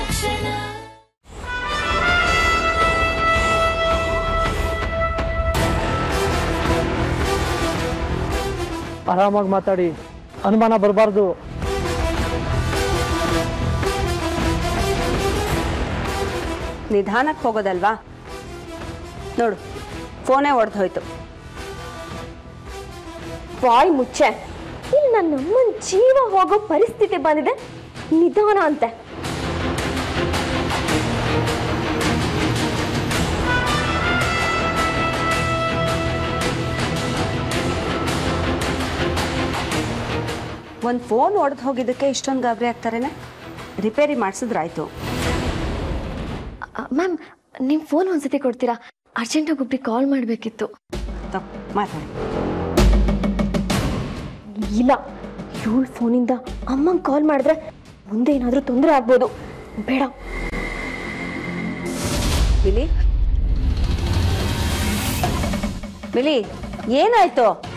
ಕ್ಷಣ ಆರಾಮಾಗಿ ಮಾತಾಡಿ ಅನುಮಾನ ಬರಬಾರ್ದು ನಿಧಾನಕ್ಕೆ ಹೋಗೋದಲ್ವಾ ನೋಡು ಫೋನೇ ಒಡೆದು ಹೋಯ್ತು ಬಾಯ್ ಮುಚ್ಚೆ ಇಲ್ಲಿ ನನ್ನ ಅಮ್ಮನ ಜೀವ ಹೋಗೋ ಪರಿಸ್ಥಿತಿ ಬಂದಿದೆ ನಿಧಾನ ಅಂತೆ ಒಂದು ಫೋನ್ ಒಡೆದು ಹೋಗಿದ್ದಕ್ಕೆ ಇಷ್ಟೊಂದು ಗಾಬರಿ ಆಗ್ತಾರೇನೆ ರಿಪೇರಿ ಮಾಡಿಸಿದ್ರಾಯ್ತು ಮ್ಯಾಮ್ ನಿಮ್ಮ ಫೋನ್ ಒಂದ್ಸತಿ ಕೊಡ್ತೀರಾ ಅರ್ಜೆಂಟಾಗಿ ಒಬ್ರಿಗೆ ಕಾಲ್ ಮಾಡಬೇಕಿತ್ತು ತಪ್ಪು ಮಾತಾಡಿ ಇಲ್ಲ ಇವಳ ಫೋನಿಂದ ಅಮ್ಮಂಗೆ ಕಾಲ್ ಮಾಡಿದ್ರೆ ಮುಂದೆ ಏನಾದರೂ ತೊಂದರೆ ಆಗ್ಬೋದು ಬೇಡ ಬಿಲಿ ಬಿಲಿ ಏನಾಯ್ತು